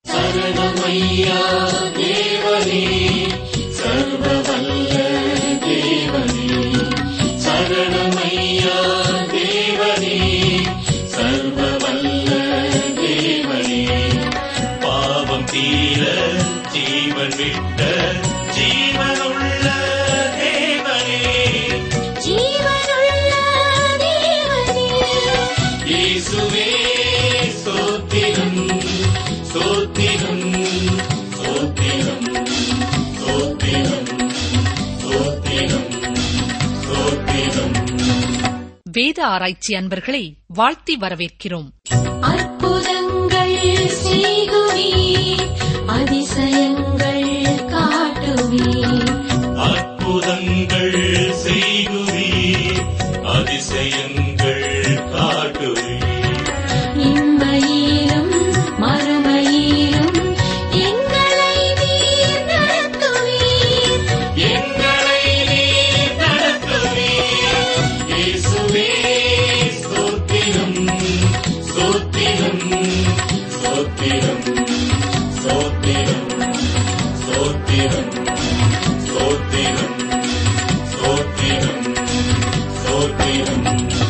பாவம் தீர ஜீவன் விட்ட ஜீவனுள்ள தேவனே ஜீவனுள்ள தேவனே இயேசுவே ஸ்தோத்திரம் ஸ்தோத்திரம் ஸ்தோத்திரம் ஸ்தோத்திரம் ஸ்தோத்திரம் ஸ்தோத்திரம் வேத ஆராய்ச்சி அன்பர்களை வாழ்த்தி வரவேற்கிறோம் அற்புதங்கள் செய்குவீர் அதிசயங்கள் காட்டுவீர் அற்புதங்கள் செய்குவீர் அதிசயங்கள் காட்டுவீர் இம்மையிலும் மறுமையிலும் எங்களை நீர் நடத்துவீர் எங்களை நீர் நடத்துவீர் இயேசுவே ஸ்தோத்திரம் ஸ்தோத்திரம் ஸ்தோத்திரம் ஸ்தோத்திரம் ஸ்தோத்திரம் ஸ்தோத்திரம் ஸ்தோத்திரம் ஸ்தோத்திரம்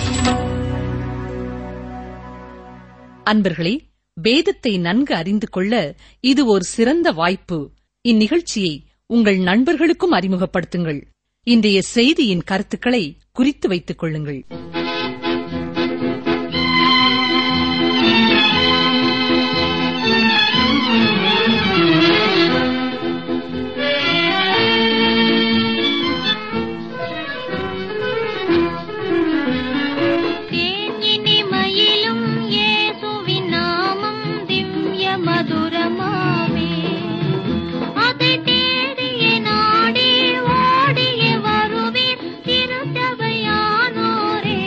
அன்பர்களே வேதத்தை நன்கு அறிந்து கொள்ள இது ஒரு சிறந்த வாய்ப்பு இந்நிகழ்ச்சியை உங்கள் நண்பர்களுக்கும் அறிமுகப்படுத்துங்கள் இன்றைய செய்தியின் கருத்துக்களை குறித்து வைத்துக் கொள்ளுங்கள் தேனினிமையிலும் இயேசுவின் நாமம் திவ்ய மதுரமாமே அதை தேடிய நாடி ஓடிய வருவீர் திருச்சபையானோரே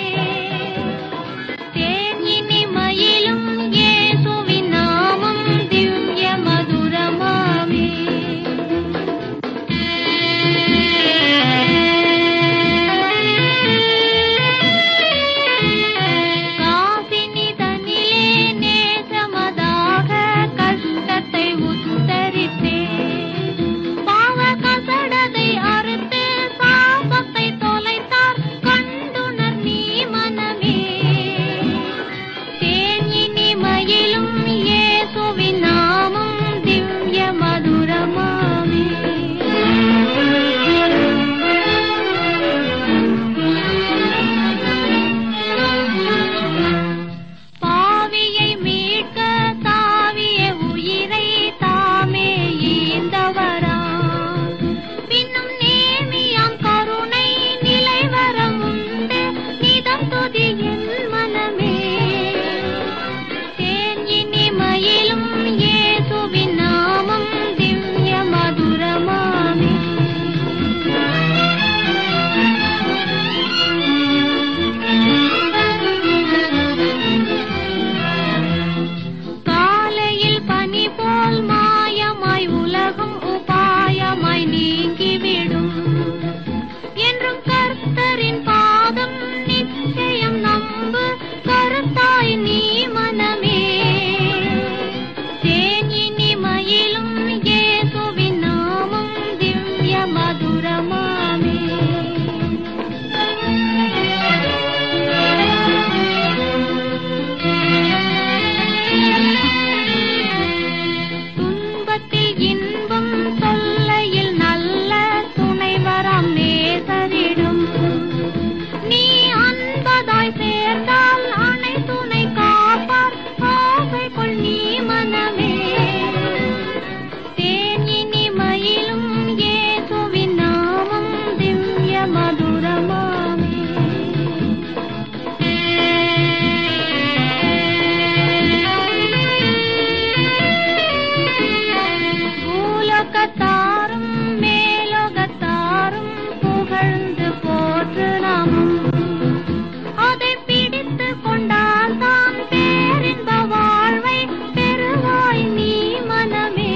தேனினிமையிலும் இயேசுவின் நாமம் திவ்ய மதுரமாமே காசினிதனிலே நேசமதாக கஷ்டத்தை உத்தரித்தே பாவ கசடதை அறுத்து சாபத்தை தொலைத்தார் கண்டுணர் நீ மனமே தேனினி மயிலும் இயேசுவின் நாமம் திவ்ய மதுரமாமே பாவியை மீட்க தாவிய உயிரை தாமே ஈந்தவரா பின்னும் நேமியாம் கருணை நிலைவரம் உண்டு நிதம் துதி என் மனமே தேன் இனிமையிலும் இயேசுவின் நாமம் திவ்ய மதுரமாமே காலையில் பனி போல் மாயமாய் உலகம் உபாயமாய் நீங்கிவிடும் என்றும் கர்த்தரின் பாதம் நிச்சயம் நம்பு கருத்தாய் நீ மனமே தேன் இனிமையிலும் இயேசுவின் நாமம் திவ்ய மதுரமாமே துன்பத்தில் இன்பம் தொல்லையில் நல்ல துணைவரம் நேசரிடும் நீ அன்பதாய் சேர்ந்தால் அணை துணை காப்பார் ஆசைக்குள் நீ மனமே தேன் இனிமையிலும் இயேசுவின் நாமம் திவ்ய மதுரமாமே பூலோகத்தாரும் மேலோகத்தாரும் புகழ்ந்து போற்று நாமும் அதை பிடித்து கொண்டால் தான் பேரின்ப வாழ்வை பெறுவாய் நீ மனமே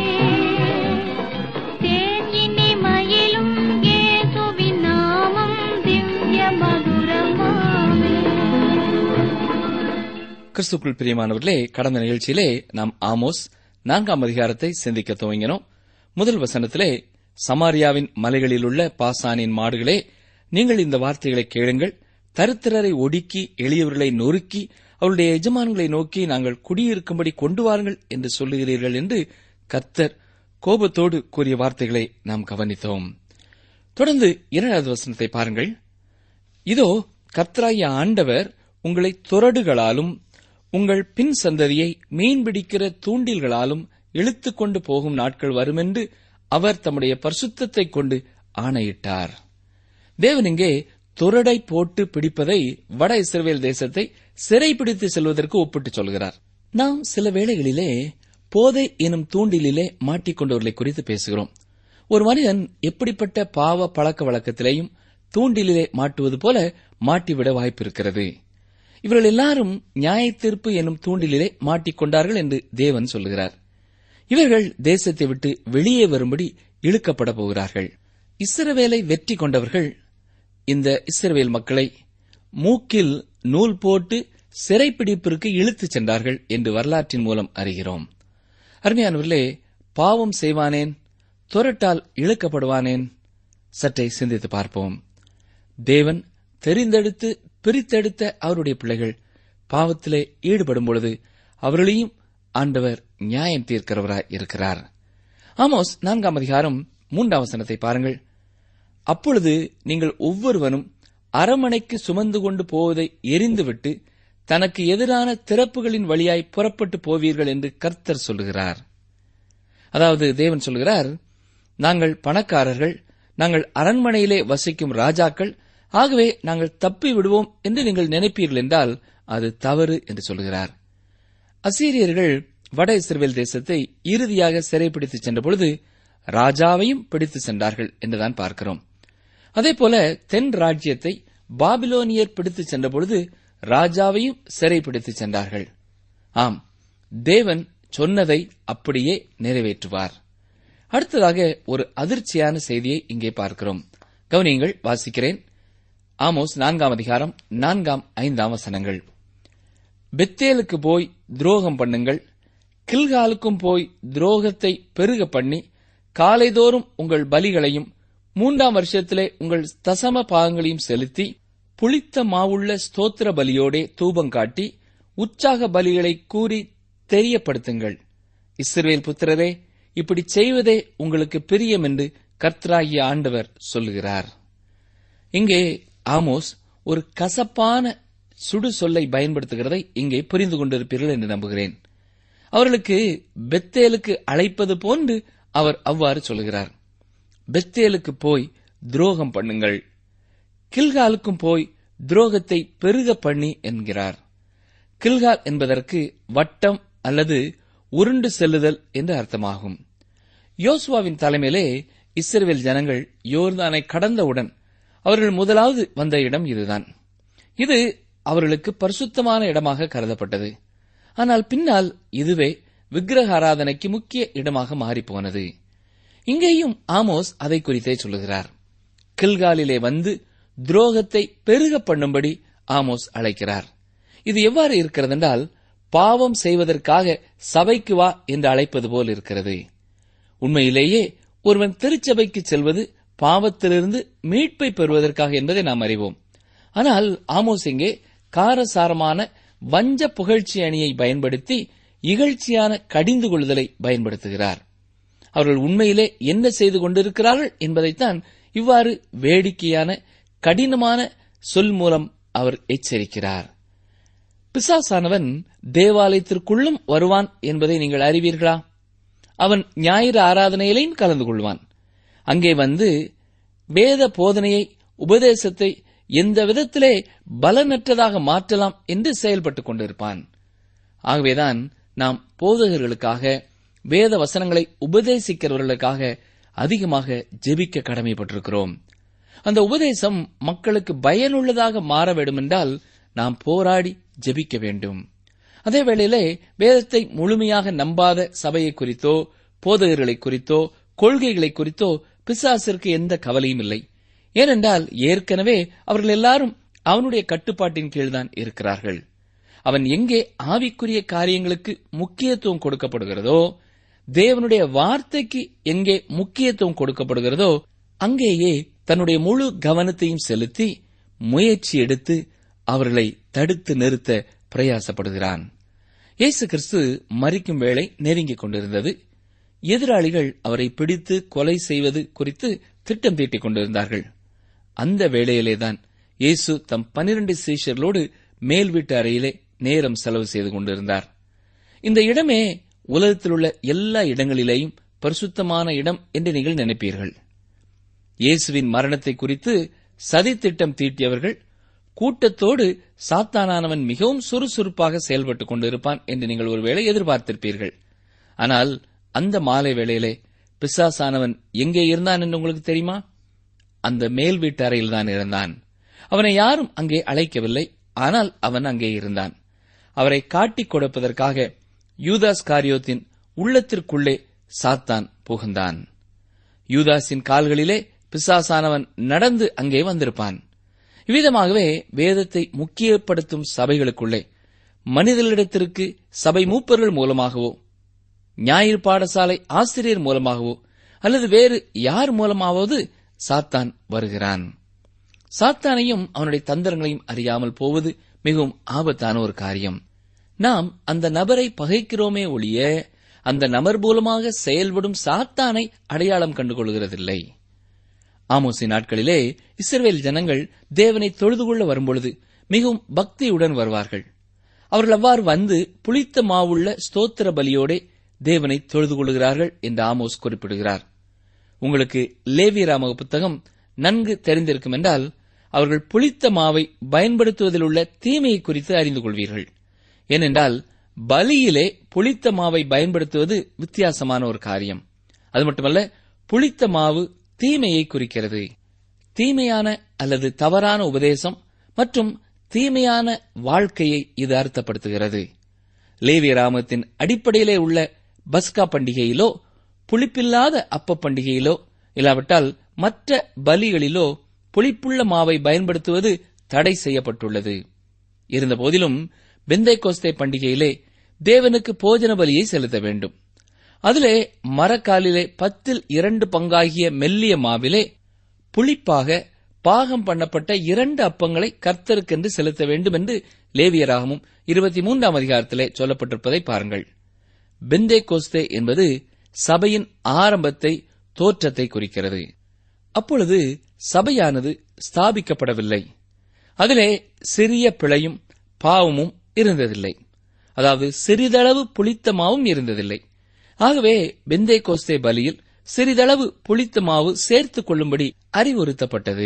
தேன் இனிமையிலும் இயேசுவின் நாமம் திவ்ய மதுரமாமே கிறிஸ்துக்குள் பிரியமானவர்களே கடந்த நிகழ்ச்சியிலே நாம் ஆமோஸ் நான்காம் அதிகாரத்தை சிந்திக்க துவங்கினோம் முதல் வசனத்திலே சமாரியாவின் மலைகளில் உள்ள பாசானின் மாடுகளே நீங்கள் இந்த வார்த்தைகளை கேளுங்கள் தரித்திரரை ஒடுக்கி எளியவர்களை நொறுக்கி அவருடைய எஜமான்களை நோக்கி நாங்கள் குடியிருக்கும்படி கொண்டு வாருங்கள் என்று சொல்லுகிறீர்கள் என்று கர்த்தர் கோபத்தோடு கூறிய வார்த்தைகளை நாம் கவனித்தோம் தொடர்ந்து இரண்டாவது வசனத்தை பாருங்கள் இதோ கர்த்தராகிய ஆண்டவர் உங்களை துரடுகளாலும் உங்கள் பின் சந்ததியை மீன்பிடிக்கிற தூண்டில்களாலும் இழுத்துக் கொண்டு போகும் நாட்கள் வருமென்று அவர் தம்முடைய பரிசுத்தத்தை கொண்டு ஆணையிட்டார் தேவன் இங்கே துரடை போட்டு பிடிப்பதை வட இஸ்ரவேல் தேசத்தை சிறைப்பிடித்து செல்வதற்கு ஒப்பிட்டு சொல்கிறார் நாம் சில வேளைகளிலே போதை எனும் தூண்டிலே மாட்டிக்கொண்டவர்களை குறித்து பேசுகிறோம் ஒரு மனிதன் எப்படிப்பட்ட பாவ பழக்க வழக்கத்திலேயும் தூண்டிலே மாட்டுவது போல மாட்டிவிட வாய்ப்பிருக்கிறது இவர்கள் எல்லாரும் நியாய தீர்ப்பு எனும் தூண்டிலே மாட்டிக்கொண்டார்கள் என்று தேவன் சொல்லுகிறார் இவர்கள் தேசத்தை விட்டு வெளியே வரும்படி இழுக்கப்பட போகிறார்கள் இஸ்ரவேலை வெற்றி கொண்டவர்கள் இந்த இஸ்ரவேல் மக்களை மூக்கில் நூல் போட்டு சிறைப்பிடிப்பிற்கு இழுத்துச் சென்றார்கள் என்று வரலாற்றின் மூலம் அறிகிறோம் அருமையானவர்களே பாவம் செய்வானேன் துரட்டால் இழுக்கப்படுவானேன் சற்றே சிந்தித்து பார்ப்போம் தேவன் தெரிந்தெடுத்து பிரித்தெடுத்த அவருடைய பிள்ளைகள் பாவத்திலே ஈடுபடும் பொழுது அவர்களையும் ஆண்டவர் நியாயம் தீர்க்கிறவராய் இருக்கிறார் ஆமோஸ் நான்காம் அதிகாரம் மூன்றாம் வசனத்தை பாருங்கள் அப்பொழுது நீங்கள் ஒவ்வொருவனும் அரமனைக்கு சுமந்து கொண்டு போவதை எரிந்துவிட்டு தனக்கு எதிரான திறப்புகளின் வழியாய் புறப்பட்டு போவீர்கள் என்று கர்த்தர் சொல்லுகிறார் அதாவது தேவன் சொல்கிறார் நாங்கள் பணக்காரர்கள் நாங்கள் அரண்மனையிலே வசிக்கும் ராஜாக்கள் ஆகவே நாங்கள் தப்பி விடுவோம் என்று நீங்கள் நினைப்பீர்கள் என்றால் அது தவறு என்று சொல்கிறார் அசீரியர்கள் வட இஸ்ரேல் தேசத்தை இறுதியாக சிறைப்பிடித்து சென்ற பொழுது ராஜாவையும் பிடித்து சென்றார்கள் என்றுதான் பார்க்கிறோம் அதேபோல தென் ராஜ்யத்தை பாபிலோனியர் பிடித்து சென்ற பொழுது ராஜாவையும் சிறைப்பிடித்து சென்றார்கள் ஆம் தேவன் சொன்னதை அப்படியே நிறைவேற்றுவார் அடுத்ததாக ஒரு அதிர்ச்சியான செய்தியை இங்கே பார்க்கிறோம் கவனியங்கள் வாசிக்கிறேன் ஆமோஸ் நான்காம் அதிகாரம் நான்காம் ஐந்தாம் வசனங்கள் பெத்தேலுக்கு போய் துரோகம் பண்ணுங்கள் கில்காலுக்கும் போய் துரோகத்தை பெருக பண்ணி காலைதோறும் உங்கள் பலிகளையும் மூன்றாம் வருஷத்திலே உங்கள் தசம பாகங்களையும் செலுத்தி புளித்த மாவுள்ள ஸ்தோத்திர பலியோடே தூபம் காட்டி உற்சாக பலிகளை கூறி தெரியப்படுத்துங்கள் இஸ்ரவேல் புத்திரரே இப்படி செய்வதே உங்களுக்கு பிரியம் என்று கர்த்தராகிய ஆண்டவர் சொல்லுகிறார் இங்கே ஆமோஸ் ஒரு கசப்பான சுடு சொல்லை பயன்படுத்துகிறதை இங்கே புரிந்து கொண்டிருப்பீர்கள் என்று நம்புகிறேன் அவர்களுக்கு பெத்தேலுக்கு அழைப்பது போன்று அவர் அவ்வாறு சொல்கிறார் பெத்தேலுக்கு போய் துரோகம் பண்ணுங்கள் கில்காலுக்கும் போய் துரோகத்தை பெருக பண்ணி என்கிறார் கில்கால் என்பதற்கு வட்டம் அல்லது உருண்டு செல்லுதல் என்று அர்த்தமாகும் யோசுவாவின் தலைமையிலே இஸ்ரேல் ஜனங்கள் யோர்தானை கடந்தவுடன் அவர்கள் முதலாவது வந்த இடம் இதுதான் இது அவர்களுக்கு பரிசுத்தமான இடமாக கருதப்பட்டது ஆனால் பின்னால் இதுவே விக்கிரக ஆராதனைக்கு முக்கிய இடமாக மாறிப்போனது இங்கேயும் ஆமோஸ் அதை குறித்தே சொல்லுகிறார் கில்காலிலே வந்து துரோகத்தை பெருக பண்ணும்படி ஆமோஸ் அழைக்கிறார் இது எவ்வாறு இருக்கிறது என்றால் பாவம் செய்வதற்காக சபைக்கு வா என்று அழைப்பது போல் இருக்கிறது உண்மையிலேயே ஒருவன் திருச்சபைக்கு செல்வது பாவத்திலிருந்து மீட்பை பெறுவதற்காக என்பதை நாம் அறிவோம் ஆனால் ஆமோஸ் இங்கே காரசாரமான வஞ்ச புகழ்ச்சி அணியை பயன்படுத்தி இகழ்ச்சியான கடிந்து கொள்ளுதலை பயன்படுத்துகிறார் அவர்கள் உண்மையிலே என்ன செய்து கொண்டிருக்கிறார்கள் என்பதைத்தான் இவ்வாறு வேடிக்கையான கடினமான சொல் மூலம் அவர் எச்சரிக்கிறார் பிசாசானவன் தேவாலயத்திற்குள்ளும் வருவான் என்பதை நீங்கள் அறிவீர்களா அவன் ஞாயிறு ஆராதனையிலையும் கலந்து கொள்வான் அங்கே வந்து வேத போதனையை உபதேசத்தை எந்த விதத்திலே பலனற்றதாக மாற்றலாம் என்று செயல்பட்டுக் கொண்டிருப்பான் ஆகவேதான் நாம் போதகர்களுக்காக வேத வசனங்களை உபதேசிக்கிறவர்களுக்காக அதிகமாக ஜெபிக்க கடமைப்பட்டிருக்கிறோம் அந்த உபதேசம் மக்களுக்கு பயனுள்ளதாக மாற வேண்டுமென்றால் நாம் போராடி ஜெபிக்க வேண்டும் அதே வேளையிலே வேதத்தை முழுமையாக நம்பாத சபையை குறித்தோ போதகர்களை குறித்தோ கொள்கைகளை குறித்தோ பிசாசிற்கு எந்த கவலையும் இல்லை ஏனென்றால் ஏற்கனவே அவர்கள் எல்லாரும் அவனுடைய கட்டுப்பாட்டின் கீழ்தான் இருக்கிறார்கள் அவன் எங்கே ஆவிக்குரிய காரியங்களுக்கு முக்கியத்துவம் கொடுக்கப்படுகிறதோ தேவனுடைய வார்த்தைக்கு எங்கே முக்கியத்துவம் கொடுக்கப்படுகிறதோ அங்கேயே தன்னுடைய முழு கவனத்தையும் செலுத்தி முயற்சி எடுத்து அவர்களை தடுத்து நிறுத்த பிரயாசப்படுகிறான் இயேசு கிறிஸ்து மறிக்கும் வேளை நெருங்கிக் கொண்டிருந்தது எதிராளிகள் அவரை பிடித்து கொலை செய்வது குறித்து திட்டம் தீட்டிக் கொண்டிருந்தார்கள் அந்த வேளையிலேதான் இயேசு தம் பனிரண்டு சீஷர்களோடு மேல் வீட்டு அறையிலே நேரம் செலவு செய்து கொண்டிருந்தார் இந்த இடமே உலகத்தில் உள்ள எல்லா இடங்களிலேயும் பரிசுத்தமான இடம் என்று நீங்கள் நினைப்பீர்கள் இயேசுவின் மரணத்தை குறித்து சதித்திட்டம் தீட்டியவர்கள் கூட்டத்தோடு சாத்தானானவன் மிகவும் சுறுசுறுப்பாக செயல்பட்டுக் கொண்டிருப்பான் என்று நீங்கள் ஒருவேளை எதிர்பார்த்திருப்பீர்கள் ஆனால் அந்த மாலை வேளையிலே பிசாசானவன் எங்கே இருந்தான் என்று உங்களுக்கு தெரியுமா அந்த மேல் வீட்டு அறையில் தான் இருந்தான் அவனை யாரும் அங்கே அழைக்கவில்லை ஆனால் அவன் அங்கே இருந்தான் அவரை காட்டிக் கொடுப்பதற்காக யூதாஸ் காரியோத்தின் உள்ளத்திற்குள்ளே சாத்தான் புகுந்தான் யூதாஸின் கால்களிலே பிசாசானவன் நடந்து அங்கே வந்திருப்பான் இவ்விதமாகவே வேதத்தை முக்கியப்படுத்தும் சபைகளுக்குள்ளே மனிதர்களிடத்திற்கு சபை மூப்பர்கள் மூலமாகவோ ஞாயிறு பாடசாலை ஆசிரியர் மூலமாகவோ அல்லது வேறு யார் மூலமாவது சாத்தான் வருகிறான் சாத்தானையும் அவனுடைய தந்திரங்களையும் அறியாமல் போவது மிகவும் ஆபத்தான ஒரு காரியம் நாம் அந்த நபரை பகைக்கிறோமே ஒழிய அந்த நபர் மூலமாக செயல்படும் சாத்தானை அடையாளம் கண்டுகொள்கிறதில்லை ஆமோசி நாட்களிலே இஸ்ரவேல் ஜனங்கள் தேவனை தொழுது கொள்ள வரும்பொழுது மிகவும் பக்தியுடன் வருவார்கள் அவர்கள் அவ்வாறு வந்து புளித்த மாவுள்ள ஸ்தோத்திர பலியோடே தேவனை தொழுது கொள்கிறார்கள் என்று ஆமோஸ் குறிப்பிடுகிறார் உங்களுக்கு லேவியராம புத்தகம் நன்கு தெரிந்திருக்கும் என்றால் அவர்கள் புளித்த மாவை பயன்படுத்துவதில் உள்ள தீமையை குறித்து அறிந்து கொள்வீர்கள் ஏனென்றால் பலியிலே புளித்த மாவை பயன்படுத்துவது வித்தியாசமான ஒரு காரியம் அது மட்டுமல்ல புளித்த மாவு தீமையை குறிக்கிறது தீமையான அல்லது தவறான உபதேசம் மற்றும் தீமையான வாழ்க்கையை இது அர்த்தப்படுத்துகிறது லேவிய ராமத்தின் அடிப்படையிலே உள்ள பஸ்கா பண்டிகையிலோ புளிப்பில்லாத அப்ப பண்டிகையிலோ இல்லாவிட்டால் மற்ற பலிகளிலோ புளிப்புள்ள மாவை பயன்படுத்துவது தடை செய்யப்பட்டுள்ளது இருந்தபோதிலும் பெந்தை கோஸ்தே பண்டிகையிலே தேவனுக்கு போஜன பலியை செலுத்த வேண்டும் அதிலே மரக்காலிலே பத்தில் இரண்டு பங்காகிய மெல்லிய மாவிலே புளிப்பாக பாகம் பண்ணப்பட்ட இரண்டு அப்பங்களை கர்த்தருக்கென்று செலுத்த வேண்டும் என்று லேவியராகமும் இருபத்தி மூன்றாம் அதிகாரத்திலே சொல்லப்பட்டிருப்பதை பாருங்கள் பெந்தே கோஸ்தே என்பது சபையின் ஆரம்பத்தை தோற்றத்தை குறிக்கிறது அப்பொழுது சபையானது ஸ்தாபிக்கப்படவில்லை அதிலே சிறிய பிழையும் பாவமும் இருந்ததில்லை அதாவது சிறிதளவு புளித்த மாவும் இருந்ததில்லை ஆகவே பெந்தே கோஸ்தே பலியில் சிறிதளவு புளித்த மாவு சேர்த்துக் கொள்ளும்படி அறிவுறுத்தப்பட்டது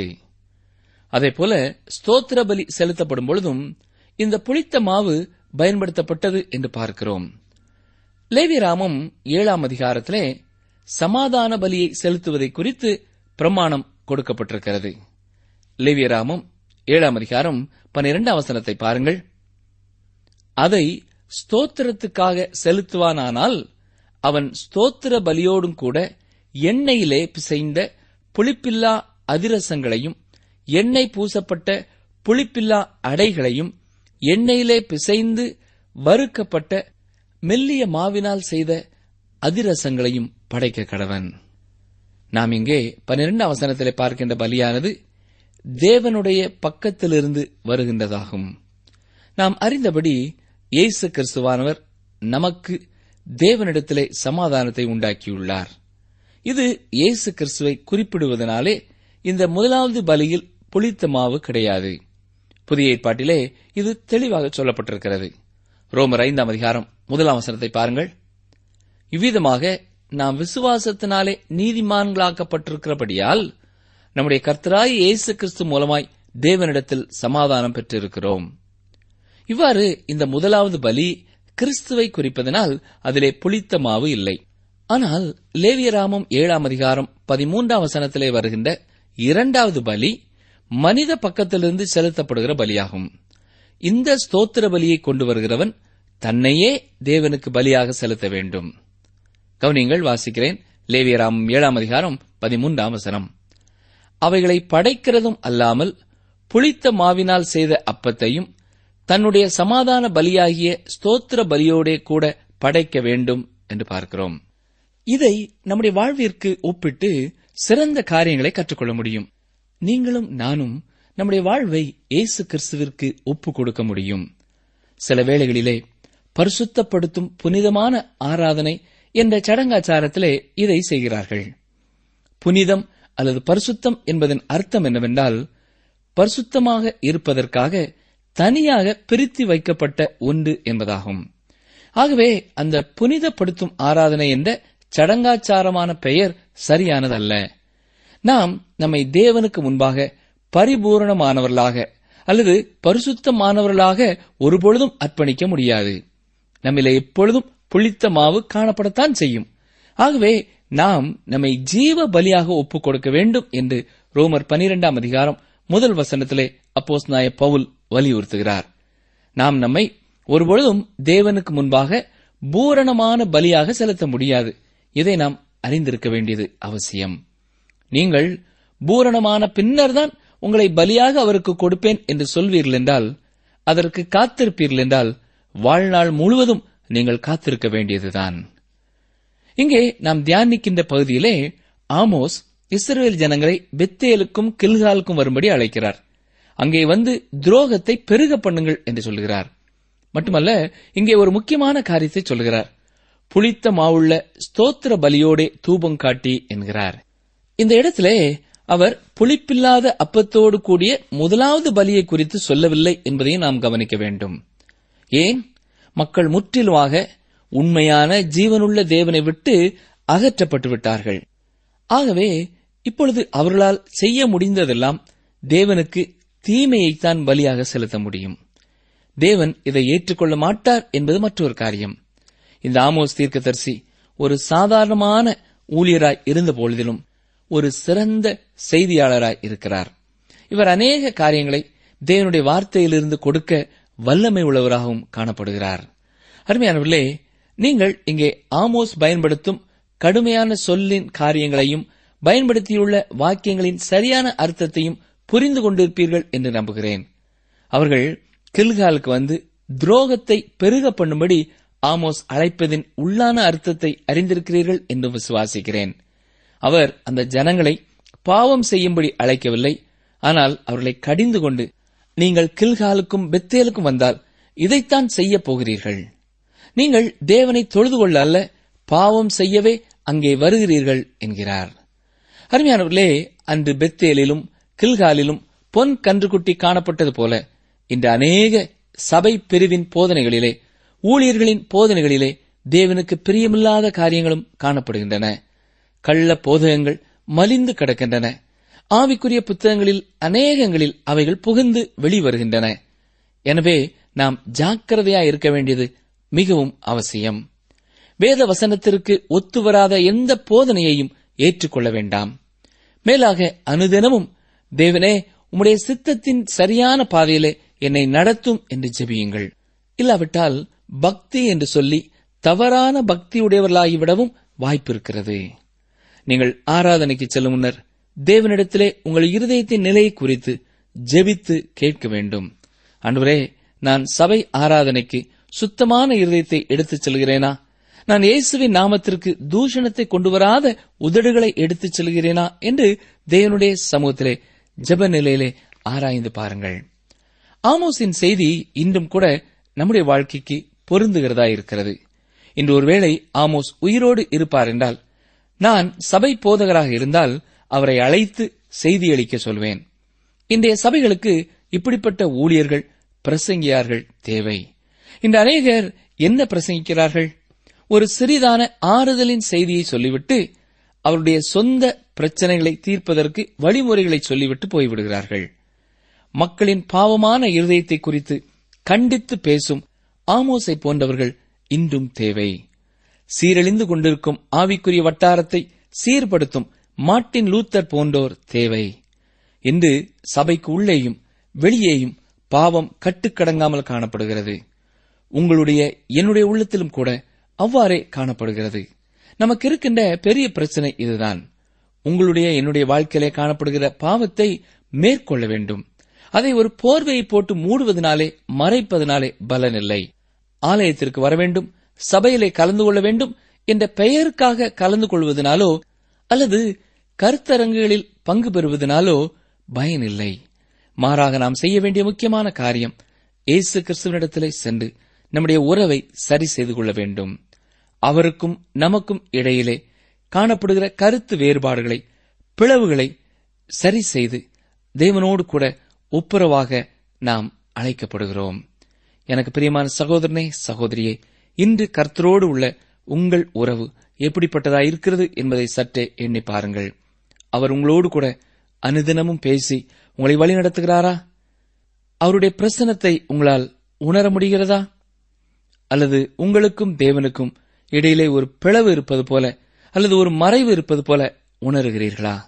அதேபோல ஸ்தோத்திர பலி செலுத்தப்படும் பொழுதும் இந்த புளித்த மாவு பயன்படுத்தப்பட்டது என்று பார்க்கிறோம் லேவிராமம் ஏழாம் அதிகாரத்திலே சமாதான பலியை செலுத்துவதை குறித்து பிரமாணம் கொடுக்கப்பட்டிருக்கிறது லேவியராமம் ஏழாம் அதிகாரம் பன்னிரெண்டாம் வசனத்தை பாருங்கள் அதை ஸ்தோத்திரத்துக்காக செலுத்துவானானால் அவன் ஸ்தோத்திர பலியோடும் கூட எண்ணெயிலே பிசைந்த புளிப்பில்லா அதிரசங்களையும் எண்ணெய் பூசப்பட்ட புளிப்பில்லா அடைகளையும் எண்ணெயிலே பிசைந்து வறுக்கப்பட்ட மெல்லிய மாவினால் செய்த அதிரசங்களையும் படைக்க கடவன் நாம் இங்கே பன்னிரண்டாம் வசனத்திலே பார்க்கின்ற பலியானது தேவனுடைய பக்கத்திலிருந்து வருகின்றதாகும் நாம் அறிந்தபடி இயேசு கிறிஸ்துவானவர் நமக்கு தேவனிடத்திலே சமாதானத்தை உண்டாக்கியுள்ளார் இது இயேசு கிறிஸ்துவை குறிப்பிடுவதனாலே இந்த முதலாவது பலியில் புளித்த மாவு கிடையாது புதிய ஏற்பாட்டிலே இது தெளிவாக சொல்லப்பட்டிருக்கிறது ரோமர் ஐந்தாம் அதிகாரம் முதலாம் வசனத்தை பாருங்கள் இவ்விதமாக நாம் விசுவாசத்தினாலே நீதிமான்களாக்கப்பட்டிருக்கிறபடியால் நம்முடைய கர்த்தராய் இயேசு கிறிஸ்து மூலமாய் தேவனிடத்தில் சமாதானம் பெற்றிருக்கிறோம் இவ்வாறு இந்த முதலாவது பலி கிறிஸ்துவை குறிப்பதனால் அதிலே புளித்த மாவு இல்லை ஆனால் லேவியராமம் ஏழாம் அதிகாரம் பதிமூன்றாம் வசனத்திலே வருகின்ற இரண்டாவது பலி மனித பக்கத்திலிருந்து செலுத்தப்படுகிற பலியாகும் இந்த ஸ்தோத்திர பலியை கொண்டு வருகிறவன் தன்னையே தேவனுக்கு பலியாக செலுத்த வேண்டும் கவனியங்கள் வாசிக்கிறேன் லேவியராமம் ஏழாம் அதிகாரம் பதிமூன்றாம் வசனம் அவைகளை படைக்கிறதும் அல்லாமல் புளித்த மாவினால் செய்த அப்பத்தையும் தன்னுடைய சமாதான பலியாகிய ஸ்தோத்திர பலியோடே கூட படைக்க வேண்டும் என்று பார்க்கிறோம் இதை நம்முடைய வாழ்விற்கு ஒப்பிட்டு சிறந்த காரியங்களை கற்றுக்கொள்ள முடியும் நீங்களும் நானும் நம்முடைய வாழ்வை இயேசு கிறிஸ்துவிற்கு ஒப்புக் கொடுக்க முடியும் சில வேளைகளிலே பரிசுத்தப்படுத்தும் புனிதமான ஆராதனை என்ற சடங்காச்சாரத்திலே இதை செய்கிறார்கள் புனிதம் அல்லது பரிசுத்தம் என்பதன் அர்த்தம் என்னவென்றால் பரிசுத்தமாக இருப்பதற்காக தனியாக பிரித்து வைக்கப்பட்ட ஒன்று என்பதாகும் ஆகவே அந்த புனிதப்படுத்தும் ஆராதனை என்ற சடங்காச்சாரமான பெயர் சரியானதல்ல நாம் நம்மை தேவனுக்கு முன்பாக பரிபூரணமானவர்களாக அல்லது பரிசுத்தமானவர்களாக ஒருபொழுதும் அர்ப்பணிக்க முடியாது நம்மிலே எப்பொழுதும் புளித்த மாவு காணப்படத்தான் செய்யும் ஆகவே நாம் நம்மை ஜீவ பலியாக ஒப்புக் கொடுக்க வேண்டும் என்று ரோமர் பனிரெண்டாம் அதிகாரம் முதல் வசனத்திலே அப்போஸ் நாய பவுல் வலியுறுத்துகிறார் நாம் நம்மை ஒருபொழுதும் தேவனுக்கு முன்பாக பூரணமான பலியாக செலுத்த முடியாது இதை நாம் அறிந்திருக்க வேண்டியது அவசியம் நீங்கள் பூரணமான பின்னர்தான் உங்களை பலியாக அவருக்கு கொடுப்பேன் என்று சொல்வீர்கள் என்றால் அதற்கு காத்திருப்பீர்கள் என்றால் வாழ்நாள் முழுவதும் நீங்கள் காத்திருக்க வேண்டியதுதான் இங்கே நாம் தியானிக்கின்ற பகுதியிலே ஆமோஸ் இஸ்ரேல் ஜனங்களை பெத்தேலுக்கும் கில்காலுக்கும் வரும்படி அழைக்கிறார் அங்கே வந்து துரோகத்தை பெருக பண்ணுங்கள் என்று சொல்கிறார் மட்டுமல்ல இங்கே ஒரு முக்கியமான காரியத்தை சொல்கிறார் புளித்த மாவுள்ள ஸ்தோத்திர பலியோடே தூபம் காட்டி என்கிறார் இந்த இடத்திலே அவர் புளிப்பில்லாத அப்பத்தோடு கூடிய முதலாவது பலியை குறித்து சொல்லவில்லை என்பதையும் நாம் கவனிக்க வேண்டும் ஏன் மக்கள் முற்றிலுமாக உண்மையான ஜீவனுள்ள தேவனை விட்டு அகற்றப்பட்டு விட்டார்கள் ஆகவே இப்பொழுது அவர்களால் செய்ய முடிந்ததெல்லாம் தேவனுக்கு தீமையைத்தான் பலியாக செலுத்த முடியும் தேவன் இதை ஏற்றுக்கொள்ள மாட்டார் என்பது மற்றொரு காரியம் இந்த ஆமோஸ் தீர்க்கதரிசி ஒரு சாதாரணமான ஊழியராய் இருந்த பொழுதிலும் ஒரு சிறந்த செய்தியாளராய் இருக்கிறார் இவர் அநேக காரியங்களை தேவனுடைய வார்த்தையிலிருந்து கொடுக்க வல்லமை உள்ளவராகவும் காணப்படுகிறார் அருமையானவர்களே நீங்கள் இங்கே ஆமோஸ் பயன்படுத்தும் கடுமையான சொல்லின் காரியங்களையும் பயன்படுத்தியுள்ள வாக்கியங்களின் சரியான அர்த்தத்தையும் புரிந்து கொண்டிருப்பீர்கள் என்று நம்புகிறேன் அவர்கள் கில்காலுக்கு வந்து துரோகத்தை பெருக பண்ணும்படி ஆமோஸ் அழைப்பதின் உள்ளான அர்த்தத்தை அறிந்திருக்கிறீர்கள் என்று விசுவாசிக்கிறேன் அவர் அந்த ஜனங்களை பாவம் செய்யும்படி அழைக்கவில்லை ஆனால் அவர்களை கடிந்து கொண்டு நீங்கள் கில்காலுக்கும் பெத்தேலுக்கும் வந்தால் இதைத்தான் செய்யப் போகிறீர்கள் நீங்கள் தேவனை தொழுது கொள்ள அல்ல பாவம் செய்யவே அங்கே வருகிறீர்கள் என்கிறார் அருமையானவர்களே அன்று பெத்தேலிலும் கில்காலிலும் பொன் கன்றுக்குட்டி காணப்பட்டது போல இன்று அநேக சபை பிரிவின் போதனைகளிலே ஊழியர்களின் போதனைகளிலே தேவனுக்கு பிரியமில்லாத காரியங்களும் காணப்படுகின்றன கள்ள போதகங்கள் மலிந்து கிடக்கின்றன ஆவிக்குரிய புத்தகங்களில் அநேகங்களில் அவைகள் புகுந்து வெளிவருகின்றன எனவே நாம் ஜாக்கிரதையா இருக்க வேண்டியது மிகவும் அவசியம் வேத வசனத்திற்கு ஒத்துவராத எந்த போதனையையும் ஏற்றுக்கொள்ள வேண்டாம் மேலாக அனுதினமும் தேவனே உம்முடைய சித்தத்தின் சரியான பாதையிலே என்னை நடத்தும் என்று ஜெபியுங்கள் இல்லாவிட்டால் பக்தி என்று சொல்லி தவறான பக்தியுடையவர்களாகிவிடவும் வாய்ப்பிருக்கிறது நீங்கள் ஆராதனைக்கு செல்லும் முன்னர் தேவனிடத்திலே உங்கள் இருதயத்தின் நிலையை குறித்து ஜெபித்து கேட்க வேண்டும் அன்றுவரே நான் சபை ஆராதனைக்கு சுத்தமான இருதயத்தை எடுத்துச் செல்கிறேனா நான் இயேசுவின் நாமத்திற்கு தூஷணத்தை கொண்டு வராத உதடுகளை எடுத்துச் செல்கிறேனா என்று தேவனுடைய சமூகத்திலே ஜெப நிலையிலே ஆராய்ந்து பாருங்கள் ஆமோஸின் செய்தி இன்றும் கூட நம்முடைய வாழ்க்கைக்கு பொருந்துகிறதா இருக்கிறது இன்று ஒருவேளை ஆமோஸ் உயிரோடு இருப்பார் என்றால் நான் சபை போதகராக இருந்தால் அவரை அழைத்து செய்தியளிக்க சொல்வேன் இன்றைய சபைகளுக்கு இப்படிப்பட்ட ஊழியர்கள் பிரசங்கியார்கள் தேவை இந்த அநேகர் என்ன பிரசங்கிக்கிறார்கள் ஒரு சிறிதான ஆறுதலின் செய்தியை சொல்லிவிட்டு அவருடைய சொந்த பிரச்சனைகளை தீர்ப்பதற்கு வழிமுறைகளை சொல்லிவிட்டு போய்விடுகிறார்கள் மக்களின் பாவமான இருதயத்தை குறித்து கண்டித்து பேசும் ஆமோசை போன்றவர்கள் இன்றும் தேவை சீரழிந்து கொண்டிருக்கும் ஆவிக்குரிய வட்டாரத்தை சீர்படுத்தும் மார்ட்டின் லூத்தர் போன்றோர் தேவை இன்று சபைக்கு உள்ளேயும் வெளியேயும் பாவம் கட்டுக்கடங்காமல் காணப்படுகிறது உங்களுடைய என்னுடைய உள்ளத்திலும் கூட அவ்வாறே காணப்படுகிறது நமக்கு இருக்கின்ற பெரிய பிரச்சனை இதுதான் உங்களுடைய என்னுடைய வாழ்க்கையிலே காணப்படுகிற பாவத்தை மேற்கொள்ள வேண்டும் அதை ஒரு போர்வையை போட்டு மூடுவதனாலே மறைப்பதனாலே பலனில்லை ஆலயத்திற்கு வர வேண்டும் சபையிலே கலந்து கொள்ள வேண்டும் என்ற பெயருக்காக கலந்து கொள்வதனாலோ அல்லது கருத்தரங்குகளில் பங்கு பெறுவதனாலோ பயனில்லை மாறாக நாம் செய்ய வேண்டிய முக்கியமான காரியம் இயேசு கிறிஸ்துவனிடத்திலே சென்று நம்முடைய உறவை சரி செய்து கொள்ள வேண்டும் அவருக்கும் நமக்கும் இடையிலே காணப்படுகிற கருத்து வேறுபாடுகளை பிளவுகளை சரி செய்து தேவனோடு கூட ஒப்புரவாக நாம் அழைக்கப்படுகிறோம் எனக்கு பிரியமான சகோதரனே சகோதரியே இன்று கர்த்தரோடு உள்ள உங்கள் உறவு எப்படிப்பட்டதா இருக்கிறது என்பதை சற்றே எண்ணி பாருங்கள் அவர் உங்களோடு கூட அனுதினமும் பேசி உங்களை வழிநடத்துகிறாரா அவருடைய பிரசனத்தை உங்களால் உணர முடிகிறதா அல்லது உங்களுக்கும் தேவனுக்கும் இடையிலே ஒரு பிளவு இருப்பது போல அல்லது ஒரு மறைவு இருப்பது போல உணர்கிறீர்களா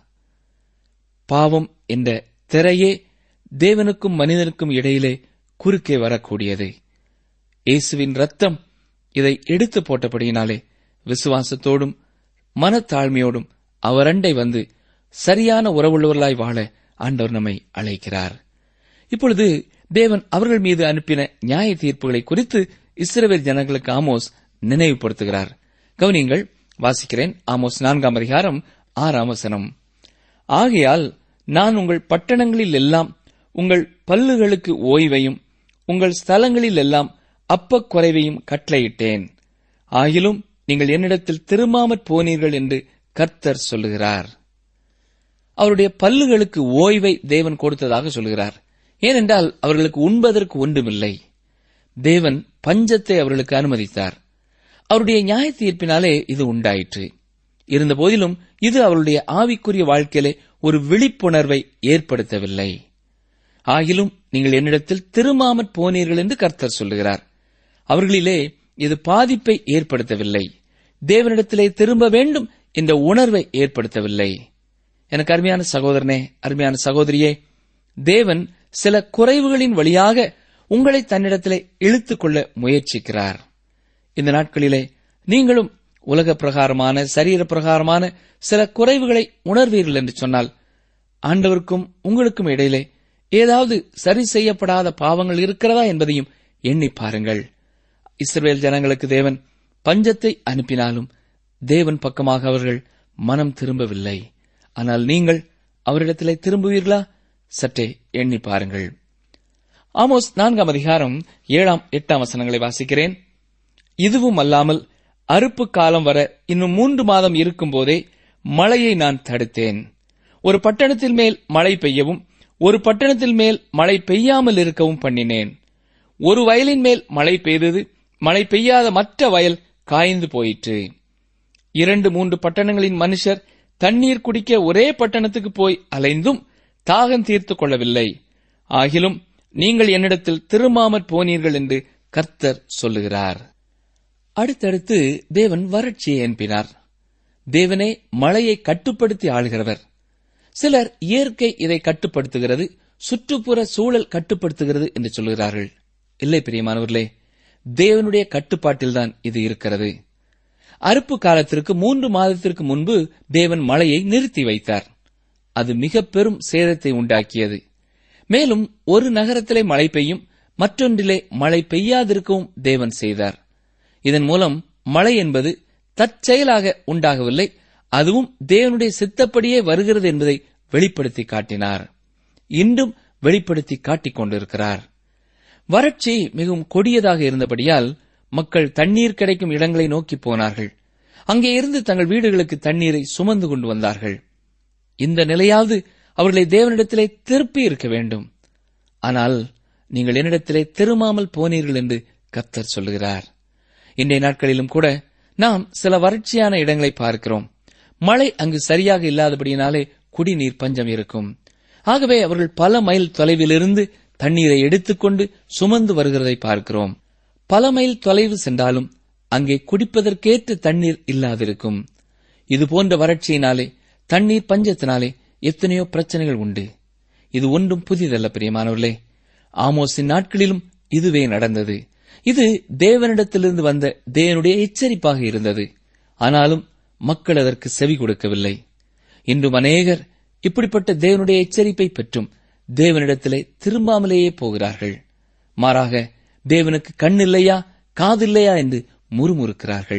பாவம் என்ற திரையே தேவனுக்கும் மனிதனுக்கும் இடையிலே குறுக்கே வரக்கூடியது இயேசுவின் ரத்தம் இதை எடுத்து போட்டபடியினாலே விசுவாசத்தோடும் மனத்தாழ்மையோடும் அவரண்டை வந்து சரியான உறவுள்ளவர்களாய் வாழ ஆண்டவர் நம்மை அழைக்கிறார் இப்பொழுது தேவன் அவர்கள் மீது அனுப்பின நியாய தீர்ப்புகளை குறித்து இஸ்ரவேல் ஜனங்களுக்கு ஆமோஸ் நினைவுபடுத்துகிறார் கவனியங்கள் வாசிக்கிறேன் ஆமோஸ் நான்காம் அதிகாரம் ஆறாம் வசனம் ஆகையால் நான் உங்கள் பட்டணங்களில் எல்லாம் உங்கள் பல்லுகளுக்கு ஓய்வையும் உங்கள் ஸ்தலங்களில் எல்லாம் அப்பக் குறைவையும் கட்டளையிட்டேன் ஆகிலும் நீங்கள் என்னிடத்தில் திரும்பாமற் போனீர்கள் என்று கர்த்தர் சொல்லுகிறார் அவருடைய பல்லுகளுக்கு ஓய்வை தேவன் கொடுத்ததாக சொல்கிறார் ஏனென்றால் அவர்களுக்கு உண்பதற்கு ஒன்றுமில்லை தேவன் பஞ்சத்தை அவர்களுக்கு அனுமதித்தார் அவருடைய நியாய தீர்ப்பினாலே இது உண்டாயிற்று இருந்தபோதிலும் இது அவருடைய ஆவிக்குரிய வாழ்க்கையிலே ஒரு விழிப்புணர்வை ஏற்படுத்தவில்லை ஆகிலும் நீங்கள் என்னிடத்தில் திரும்பாமற் போனீர்கள் என்று கர்த்தர் சொல்லுகிறார் அவர்களிலே இது பாதிப்பை ஏற்படுத்தவில்லை தேவனிடத்திலே திரும்ப வேண்டும் என்ற உணர்வை ஏற்படுத்தவில்லை எனக்கு அருமையான சகோதரனே அருமையான சகோதரியே தேவன் சில குறைவுகளின் வழியாக உங்களை தன்னிடத்திலே இழுத்துக் கொள்ள முயற்சிக்கிறார் இந்த நாட்களிலே நீங்களும் உலக பிரகாரமான சரீர பிரகாரமான சில குறைவுகளை உணர்வீர்கள் என்று சொன்னால் ஆண்டவருக்கும் உங்களுக்கும் இடையிலே ஏதாவது சரி செய்யப்படாத பாவங்கள் இருக்கிறதா என்பதையும் எண்ணி பாருங்கள் இஸ்ரவேல் ஜனங்களுக்கு தேவன் பஞ்சத்தை அனுப்பினாலும் தேவன் பக்கமாக அவர்கள் மனம் திரும்பவில்லை ஆனால் நீங்கள் அவரிடத்திலே திரும்புவீர்களா சற்றே எண்ணி பாருங்கள் ஆமோஸ் நான்காம் அதிகாரம் ஏழாம் எட்டாம் வசனங்களை வாசிக்கிறேன் இதுவும் அல்லாமல் அறுப்பு காலம் வர இன்னும் மூன்று மாதம் இருக்கும்போதே மழையை நான் தடுத்தேன் ஒரு பட்டணத்தில் மேல் மழை பெய்யவும் ஒரு பட்டணத்தில் மேல் மழை பெய்யாமல் இருக்கவும் பண்ணினேன் ஒரு வயலின் மேல் மழை பெய்தது மழை பெய்யாத மற்ற வயல் காய்ந்து போயிற்று இரண்டு மூன்று பட்டணங்களின் மனுஷர் தண்ணீர் குடிக்க ஒரே பட்டணத்துக்கு போய் அலைந்தும் தாகம் தீர்த்துக் கொள்ளவில்லை ஆகிலும் நீங்கள் என்னிடத்தில் திரும்பாமற் போனீர்கள் என்று கர்த்தர் சொல்லுகிறார் அடுத்தடுத்து தேவன் வறட்சியை அனுப்பினார் தேவனே மழையை கட்டுப்படுத்தி ஆளுகிறவர் சிலர் இயற்கை இதை கட்டுப்படுத்துகிறது சுற்றுப்புற சூழல் கட்டுப்படுத்துகிறது என்று சொல்கிறார்கள் இல்லை பிரியமானவர்களே தேவனுடைய கட்டுப்பாட்டில்தான் இது இருக்கிறது அறுப்பு காலத்திற்கு மூன்று மாதத்திற்கு முன்பு தேவன் மழையை நிறுத்தி வைத்தார் அது மிக பெரும் சேதத்தை உண்டாக்கியது மேலும் ஒரு நகரத்திலே மழை பெய்யும் மற்றொன்றிலே மழை பெய்யாதிருக்கவும் தேவன் செய்தார் இதன் மூலம் மழை என்பது தற்செயலாக உண்டாகவில்லை அதுவும் தேவனுடைய சித்தப்படியே வருகிறது என்பதை வெளிப்படுத்தி காட்டினார் இன்றும் வெளிப்படுத்தி காட்டிக் கொண்டிருக்கிறார் வறட்சி மிகவும் கொடியதாக இருந்தபடியால் மக்கள் தண்ணீர் கிடைக்கும் இடங்களை நோக்கி போனார்கள் அங்கே இருந்து தங்கள் வீடுகளுக்கு தண்ணீரை சுமந்து கொண்டு வந்தார்கள் இந்த நிலையாவது அவர்களை தேவனிடத்திலே திருப்பி இருக்க வேண்டும் ஆனால் நீங்கள் என்னிடத்திலே திரும்பாமல் போனீர்கள் என்று கர்த்தர் சொல்லுகிறார் இன்றைய நாட்களிலும் கூட நாம் சில வறட்சியான இடங்களை பார்க்கிறோம் மழை அங்கு சரியாக இல்லாதபடியினாலே குடிநீர் பஞ்சம் இருக்கும் ஆகவே அவர்கள் பல மைல் தொலைவிலிருந்து தண்ணீரை எடுத்துக்கொண்டு சுமந்து வருகிறதை பார்க்கிறோம் பல மைல் தொலைவு சென்றாலும் அங்கே குடிப்பதற்கேற்ற தண்ணீர் இல்லாதிருக்கும் இது போன்ற வறட்சியினாலே தண்ணீர் பஞ்சத்தினாலே எத்தனையோ பிரச்சனைகள் உண்டு இது ஒன்றும் புதிதல்ல பிரியமானவர்களே ஆமோஸின் நாட்களிலும் இதுவே நடந்தது இது தேவனிடத்திலிருந்து வந்த தேவனுடைய எச்சரிப்பாக இருந்தது ஆனாலும் மக்கள் அதற்கு செவி கொடுக்கவில்லை இன்றும் அநேகர் இப்படிப்பட்ட தேவனுடைய எச்சரிப்பை பெற்றும் தேவனிடத்திலே திரும்பாமலேயே போகிறார்கள் மாறாக தேவனுக்கு கண் இல்லையா காதில்லையா என்று முறுமுறுக்கிறார்கள்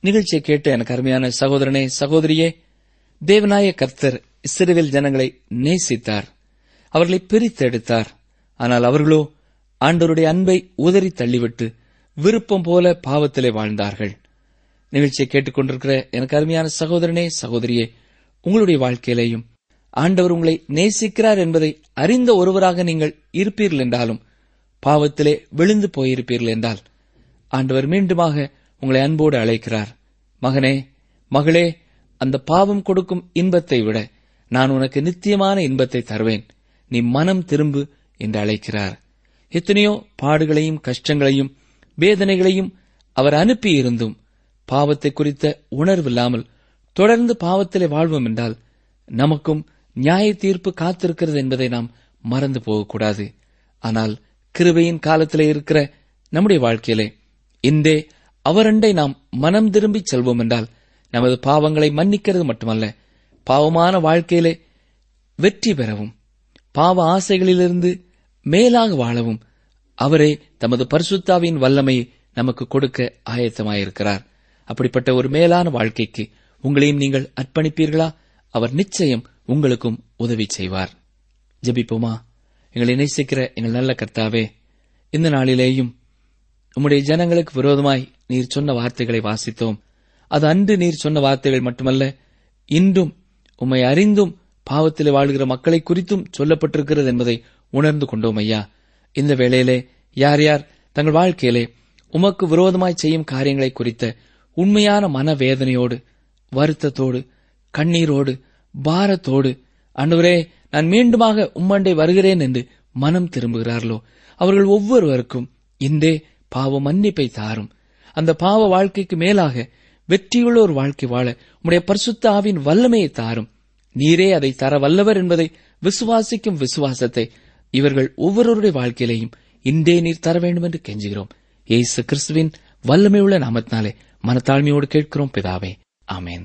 நிகழ்ச்சியை கேட்ட எனக்கு அருமையான சகோதரனே சகோதரியே தேவநாய கர்த்தர் இஸ்ரவேல் ஜனங்களை நேசித்தார் அவர்களை பிரித்தெடுத்தார் ஆனால் அவர்களோ ஆண்டவருடைய அன்பை உதறி தள்ளிவிட்டு விருப்பம் போல பாவத்திலே வாழ்ந்தார்கள் நிகழ்ச்சியை கேட்டுக்கொண்டிருக்கிற எனக்கு அருமையான சகோதரனே சகோதரியே உங்களுடைய வாழ்க்கையிலேயும் ஆண்டவர் உங்களை நேசிக்கிறார் என்பதை அறிந்த ஒருவராக நீங்கள் இருப்பீர்கள் என்றாலும் பாவத்திலே விழுந்து போயிருப்பீர்கள் என்றால் ஆண்டவர் மீண்டுமாக உங்களை அன்போடு அழைக்கிறார் மகனே மகளே அந்த பாவம் கொடுக்கும் இன்பத்தை விட நான் உனக்கு நித்தியமான இன்பத்தை தருவேன் நீ மனம் திரும்பு என்று அழைக்கிறார் எத்தனையோ பாடுகளையும் கஷ்டங்களையும் வேதனைகளையும் அவர் அனுப்பியிருந்தும் பாவத்தை குறித்த உணர்வில்லாமல் தொடர்ந்து பாவத்திலே வாழ்வோம் என்றால் நமக்கும் நியாய தீர்ப்பு காத்திருக்கிறது என்பதை நாம் மறந்து போகக்கூடாது ஆனால் கிருபையின் காலத்திலே இருக்கிற நம்முடைய வாழ்க்கையிலே இன்றே அவரண்டை நாம் மனம் திரும்பி செல்வோம் என்றால் நமது பாவங்களை மன்னிக்கிறது மட்டுமல்ல பாவமான வாழ்க்கையிலே வெற்றி பெறவும் பாவ ஆசைகளிலிருந்து மேலாக வாழவும் அவரே தமது பரிசுத்தாவின் வல்லமையை நமக்கு கொடுக்க ஆயத்தமாயிருக்கிறார் அப்படிப்பட்ட ஒரு மேலான வாழ்க்கைக்கு உங்களையும் நீங்கள் அர்ப்பணிப்பீர்களா அவர் நிச்சயம் உங்களுக்கும் உதவி செய்வார் ஜெபிப்போமா எங்களை நேசிக்கிற எங்கள் நல்ல கர்த்தாவே இந்த நாளிலேயும் உம்முடைய ஜனங்களுக்கு விரோதமாய் நீர் சொன்ன வார்த்தைகளை வாசித்தோம் அது அன்று நீர் சொன்ன வார்த்தைகள் மட்டுமல்ல இன்றும் உம்மை அறிந்தும் பாவத்திலே வாழ்கிற மக்களை குறித்தும் சொல்லப்பட்டிருக்கிறது என்பதை உணர்ந்து கொண்டோம் ஐயா இந்த வேளையிலே யார் யார் தங்கள் வாழ்க்கையிலே உமக்கு விரோதமாய் செய்யும் காரியங்களை குறித்த உண்மையான மனவேதனையோடு வருத்தத்தோடு கண்ணீரோடு பாரத்தோடு அன்றுவரே நான் மீண்டுமாக உம்மண்டை வருகிறேன் என்று மனம் திரும்புகிறார்களோ அவர்கள் ஒவ்வொருவருக்கும் இன்றே பாவ மன்னிப்பை தாரும் அந்த பாவ வாழ்க்கைக்கு மேலாக வெற்றியுள்ள ஒரு வாழ்க்கை வாழ உம்முடைய பரிசுத்த ஆவின் வல்லமையை தாரும் நீரே அதை தர வல்லவர் என்பதை விசுவாசிக்கும் விசுவாசத்தை இவர்கள் ஒவ்வொருவருடைய வாழ்க்கையிலையும் இன்றே நீர் தர வேண்டும் என்று கெஞ்சுகிறோம் ஏசு கிறிஸ்துவின் வல்லமையுள்ள நாமத்தினாலே மனத்தாழ்மையோடு கேட்கிறோம் பிதாவே ஆமேன்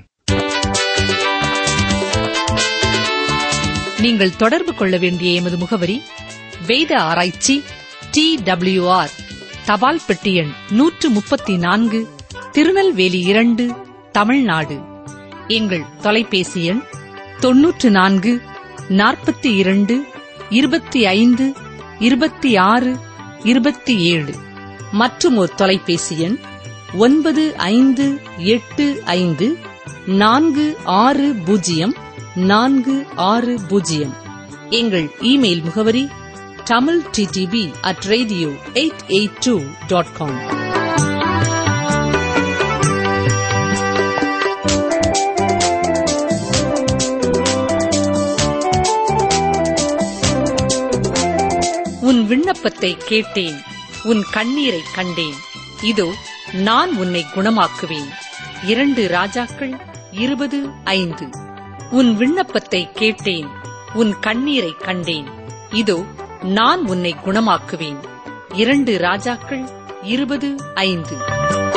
நீங்கள் தொடர்பு கொள்ள வேண்டிய எமது முகவரி வேத ஆராய்ச்சி டி ஆர் தபால் பெட்டி எண் நூற்று முப்பத்தி நான்கு திருநெல்வேலி இரண்டு தமிழ்நாடு எங்கள் தொலைபேசி எண் தொன்னூற்று நான்கு நாற்பத்தி இரண்டு இருபத்தி ஐந்து இருபத்தி ஆறு இருபத்தி ஏழு மற்றும் ஒரு தொலைபேசி எண் ஒன்பது ஐந்து எட்டு ஐந்து நான்கு ஆறு பூஜ்ஜியம் நான்கு ஆறு பூஜ்ஜியம் எங்கள் இமெயில் முகவரி Tamil DTP at radio eight eight two dot com உன் விண்ணப்பத்தை கேட்டேன் உன் கண்ணீரை கண்டேன் இதோ நான் உன்னை குணமாக்குவேன் இரண்டு ராஜாக்கள் இருபது ஐந்து உன் விண்ணப்பத்தை கேட்டேன் உன் கண்ணீரை கண்டேன் இதோ நான் உன்னை குணமாக்குவேன் இரண்டு ராஜாக்கள் இருபது ஐந்து